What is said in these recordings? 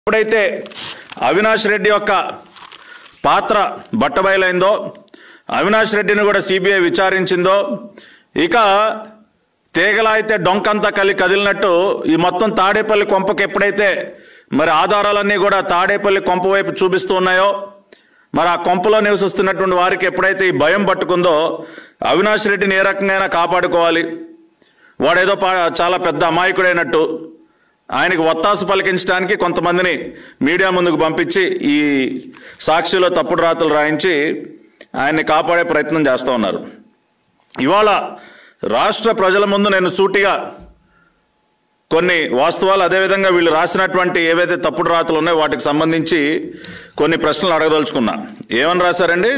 ఎప్పుడైతే అవినాష్ రెడ్డి యొక్క పాత్ర బట్టబయలైందో అవినాష్ రెడ్డిని కూడా సిబిఐ విచారించిందో ఇక తీగలా అయితే డొంకంతా కలి కదిలినట్టు ఈ మొత్తం తాడేపల్లి కొంపకి ఎప్పుడైతే మరి ఆధారాలన్నీ కూడా తాడేపల్లి కొంప వైపు చూపిస్తూ ఉన్నాయో మరి ఆ కొంపలో నివసిస్తున్నటువంటి వారికి ఎప్పుడైతే ఈ భయం పట్టుకుందో అవినాష్ రెడ్డిని ఏ రకంగా కాపాడుకోవాలి వాడేదో పా చాలా పెద్ద అమాయకుడైనట్టు ఆయనకి ఒత్తాసు పలికించడానికి కొంతమందిని మీడియా ముందుకు పంపించి ఈ సాక్షిలో తప్పుడు రాతలు రాయించి ఆయన్ని కాపాడే ప్రయత్నం చేస్తూ ఉన్నారు ఇవాళ రాష్ట్ర ప్రజల ముందు నేను సూటిగా కొన్ని వాస్తవాలు అదేవిధంగా వీళ్ళు రాసినటువంటి ఏవైతే తప్పుడు రాతలు ఉన్నాయో వాటికి సంబంధించి కొన్ని ప్రశ్నలు అడగదలుచుకున్నా ఏమని రాశారండి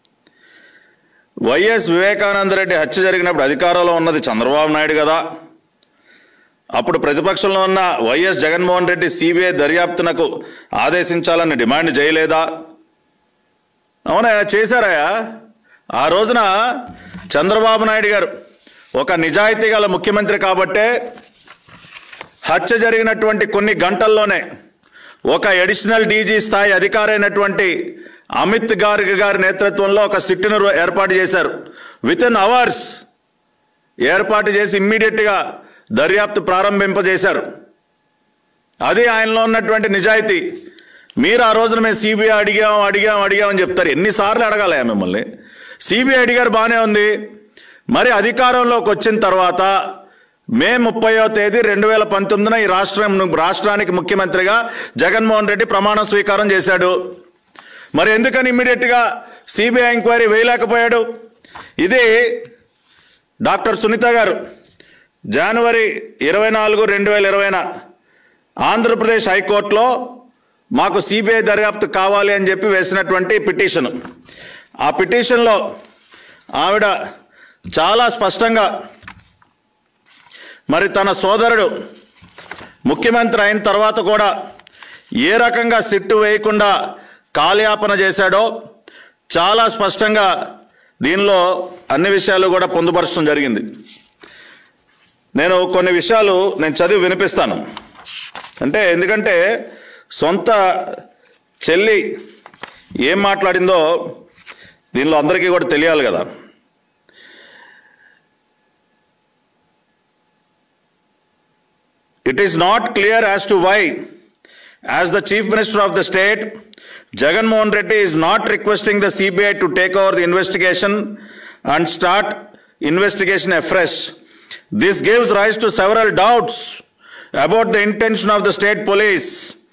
వైఎస్ వివేకానంద రెడ్డి హత్య జరిగినప్పుడు అధికారంలో ఉన్నది చంద్రబాబు నాయుడు కదా అప్పుడు ప్రతిపక్షంలో ఉన్న వైఎస్ జగన్మోహన్ రెడ్డి సిబిఐ దర్యాప్తునకు ఆదేశించాలని డిమాండ్ చేయలేదా అవునా చేశారయ్యా ఆ రోజున చంద్రబాబు నాయుడు గారు ఒక నిజాయితీ గల ముఖ్యమంత్రి కాబట్టే హత్య జరిగినటువంటి కొన్ని గంటల్లోనే ఒక అడిషనల్ డీజీ స్థాయి అధికారైనటువంటి అమిత్ గార్గ్ గారి నేతృత్వంలో ఒక సిట్టును ఏర్పాటు చేశారు విత్ ఇన్ అవర్స్ ఏర్పాటు చేసి ఇమ్మీడియట్గా దర్యాప్తు ప్రారంభింపజేశారు అది ఆయనలో ఉన్నటువంటి నిజాయితీ మీరు ఆ రోజున మేము సిబిఐ అడిగాం అడిగాం అడిగామని చెప్తారు ఎన్నిసార్లు అడగాలయా మిమ్మల్ని సిబిఐ అడిగారు బాగానే ఉంది మరి అధికారంలోకి వచ్చిన తర్వాత మే ముప్పయో తేదీ రెండు వేల పంతొమ్మిదిన ఈ రాష్ట్రం రాష్ట్రానికి ముఖ్యమంత్రిగా జగన్మోహన్ రెడ్డి ప్రమాణ స్వీకారం చేశాడు మరి ఎందుకని ఇమ్మీడియట్గా సిబిఐ ఎంక్వైరీ వేయలేకపోయాడు ఇది డాక్టర్ సునీత గారు జనవరి ఇరవై నాలుగు రెండు వేల ఇరవైన ఆంధ్రప్రదేశ్ హైకోర్టులో మాకు సిబిఐ దర్యాప్తు కావాలి అని చెప్పి వేసినటువంటి పిటిషన్ ఆ పిటిషన్లో ఆవిడ చాలా స్పష్టంగా మరి తన సోదరుడు ముఖ్యమంత్రి అయిన తర్వాత కూడా ఏ రకంగా సిట్టు వేయకుండా కాలయాపన చేశాడో చాలా స్పష్టంగా దీనిలో అన్ని విషయాలు కూడా పొందుపరచడం జరిగింది నేను కొన్ని విషయాలు నేను చదివి వినిపిస్తాను అంటే ఎందుకంటే సొంత చెల్లి ఏం మాట్లాడిందో దీనిలో అందరికీ కూడా తెలియాలి కదా It is not clear as to why, as the Chief Minister of the state, Jagan Mohan Reddy is not requesting the CBI to take over the investigation and start investigation afresh. This gives rise to several doubts about the intention of the state police